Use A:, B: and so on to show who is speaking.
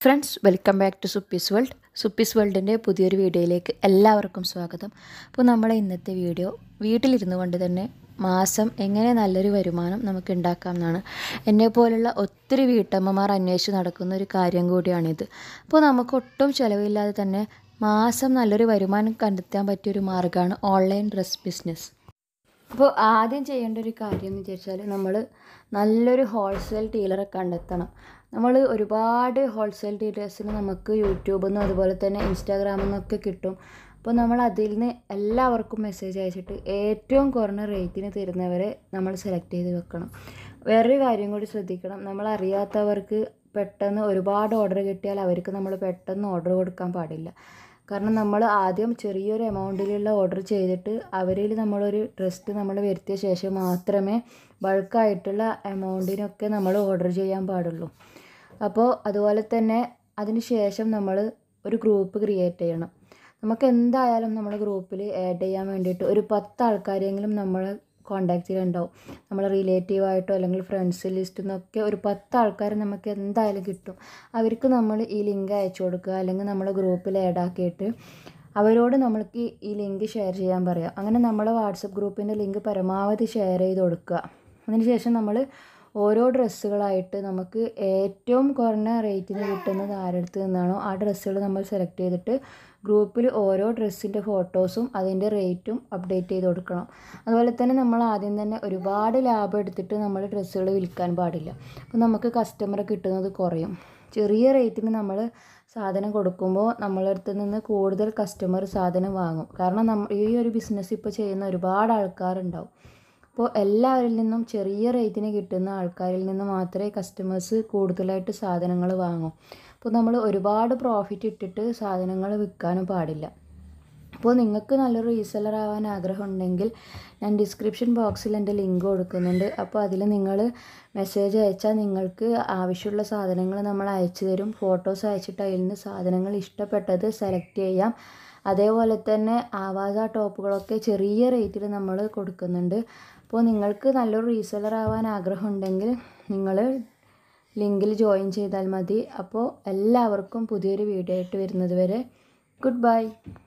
A: friends welcome back to Suppi's world Suppi's വേൾഡിൻ്റെ പുതിയൊരു വീഡിയോയിലേക്ക് എല്ലാവർക്കും സ്വാഗതം അപ്പോൾ നമ്മളെ ഇന്നത്തെ വീഡിയോ വീട്ടിലിരുന്നു കൊണ്ട് തന്നെ മാസം എങ്ങനെ നല്ലൊരു വരുമാനം നമുക്ക് ഉണ്ടാക്കാം എന്നാണ് എന്നെ പോലുള്ള ഒത്തിരി വീട്ടമ്മമാർ അന്വേഷിച്ച് നടക്കുന്ന ഒരു കാര്യം കൂടിയാണിത് അപ്പോൾ നമുക്ക് ഒട്ടും ചിലവില്ലാതെ തന്നെ മാസം നല്ലൊരു വരുമാനം കണ്ടെത്താൻ പറ്റിയൊരു മാർഗ്ഗമാണ് ഓൺലൈൻ ഡ്രസ് ബിസിനസ് അപ്പോൾ ആദ്യം ചെയ്യേണ്ട ഒരു കാര്യം എന്ന് വിചാരിച്ചാൽ നമ്മൾ നല്ലൊരു ഹോൾസെയിൽ ഡീലറെ കണ്ടെത്തണം നമ്മൾ ഒരുപാട് ഹോൾസെയിൽ ഡീലേഴ്സിന് നമുക്ക് യൂട്യൂബിൽ നിന്നും അതുപോലെ തന്നെ ഇൻസ്റ്റാഗ്രാമിൽ നിന്നൊക്കെ കിട്ടും അപ്പോൾ നമ്മൾ അതിൽ നിന്ന് എല്ലാവർക്കും മെസ്സേജ് അയച്ചിട്ട് ഏറ്റവും കുറഞ്ഞ റേറ്റിന് തരുന്നവരെ നമ്മൾ സെലക്ട് ചെയ്ത് വെക്കണം വേറൊരു കാര്യം കൂടി ശ്രദ്ധിക്കണം നമ്മൾ അറിയാത്തവർക്ക് പെട്ടെന്ന് ഒരുപാട് ഓർഡർ കിട്ടിയാൽ അവർക്ക് നമ്മൾ പെട്ടെന്ന് ഓർഡർ കൊടുക്കാൻ പാടില്ല കാരണം നമ്മൾ ആദ്യം ചെറിയൊരു എമൗണ്ടിലുള്ള ഓർഡർ ചെയ്തിട്ട് അവരിൽ നമ്മളൊരു ട്രസ്റ്റ് നമ്മൾ വരുത്തിയ ശേഷം മാത്രമേ ബൾക്കായിട്ടുള്ള എമൗണ്ടിനൊക്കെ നമ്മൾ ഓർഡർ ചെയ്യാൻ പാടുള്ളൂ അപ്പോൾ അതുപോലെ തന്നെ അതിന് ശേഷം നമ്മൾ ഒരു ഗ്രൂപ്പ് ക്രിയേറ്റ് ചെയ്യണം നമുക്ക് എന്തായാലും നമ്മുടെ ഗ്രൂപ്പിൽ ആഡ് ചെയ്യാൻ വേണ്ടിയിട്ട് ഒരു പത്ത് ആൾക്കാരെങ്കിലും നമ്മൾ കോണ്ടാക്റ്റിലുണ്ടാവും നമ്മളെ റിലേറ്റീവായിട്ടോ അല്ലെങ്കിൽ ഫ്രണ്ട്സ് ലിസ്റ്റിൽ നിന്നൊക്കെ ഒരു പത്ത് ആൾക്കാർ നമുക്ക് എന്തായാലും കിട്ടും അവർക്ക് നമ്മൾ ഈ ലിങ്ക് അയച്ചു കൊടുക്കുക അല്ലെങ്കിൽ നമ്മളെ ഗ്രൂപ്പിൽ ആഡ് ആക്കിയിട്ട് അവരോട് നമ്മൾക്ക് ഈ ലിങ്ക് ഷെയർ ചെയ്യാൻ പറയാം അങ്ങനെ നമ്മളെ വാട്സപ്പ് ഗ്രൂപ്പിൻ്റെ ലിങ്ക് പരമാവധി ഷെയർ ചെയ്ത് കൊടുക്കുക അതിനുശേഷം നമ്മൾ ഓരോ ഡ്രസ്സുകളായിട്ട് നമുക്ക് ഏറ്റവും കുറഞ്ഞ റേറ്റിന് കിട്ടുന്നത് ആരടുത്ത് നിന്നാണോ ആ ഡ്രസ്സുകൾ നമ്മൾ സെലക്ട് ചെയ്തിട്ട് ഗ്രൂപ്പിൽ ഓരോ ഡ്രസ്സിൻ്റെ ഫോട്ടോസും അതിൻ്റെ റേറ്റും അപ്ഡേറ്റ് ചെയ്ത് കൊടുക്കണം അതുപോലെ തന്നെ നമ്മൾ ആദ്യം തന്നെ ഒരുപാട് ലാഭം എടുത്തിട്ട് നമ്മൾ ഡ്രസ്സുകൾ വിൽക്കാൻ പാടില്ല അപ്പോൾ നമുക്ക് കസ്റ്റമർ കിട്ടുന്നത് കുറയും ചെറിയ റേറ്റിന് നമ്മൾ സാധനം കൊടുക്കുമ്പോൾ നമ്മളെ അടുത്ത് നിന്ന് കൂടുതൽ കസ്റ്റമർ സാധനം വാങ്ങും കാരണം നമ്മൾ ഈ ഒരു ബിസിനസ് ഇപ്പോൾ ചെയ്യുന്ന ഒരുപാട് ആൾക്കാരുണ്ടാവും അപ്പോൾ എല്ലാവരിൽ നിന്നും ചെറിയ റേറ്റിന് കിട്ടുന്ന ആൾക്കാരിൽ നിന്ന് മാത്രമേ കസ്റ്റമേഴ്സ് കൂടുതലായിട്ട് സാധനങ്ങൾ വാങ്ങൂ അപ്പോൾ നമ്മൾ ഒരുപാട് പ്രോഫിറ്റ് ഇട്ടിട്ട് സാധനങ്ങൾ വിൽക്കാനും പാടില്ല അപ്പോൾ നിങ്ങൾക്ക് നല്ലൊരു റീസെല്ലർ ആവാൻ ആഗ്രഹം ഉണ്ടെങ്കിൽ ഞാൻ ഡിസ്ക്രിപ്ഷൻ ബോക്സിൽ എൻ്റെ ലിങ്ക് കൊടുക്കുന്നുണ്ട് അപ്പോൾ അതിൽ നിങ്ങൾ മെസ്സേജ് അയച്ചാൽ നിങ്ങൾക്ക് ആവശ്യമുള്ള സാധനങ്ങൾ നമ്മൾ അയച്ചു തരും ഫോട്ടോസ് അയച്ചിട്ട് അതിൽ നിന്ന് സാധനങ്ങൾ ഇഷ്ടപ്പെട്ടത് സെലക്ട് ചെയ്യാം അതേപോലെ തന്നെ ആവാസ ടോപ്പുകളൊക്കെ ചെറിയ റേറ്റിൽ നമ്മൾ കൊടുക്കുന്നുണ്ട് അപ്പോൾ നിങ്ങൾക്ക് നല്ലൊരു റീസെല്ലർ ആവാൻ ആഗ്രഹമുണ്ടെങ്കിൽ നിങ്ങൾ ലിങ്കിൽ ജോയിൻ ചെയ്താൽ മതി അപ്പോൾ എല്ലാവർക്കും പുതിയൊരു വീഡിയോ ആയിട്ട് വരുന്നത് വരെ ഗുഡ് ബൈ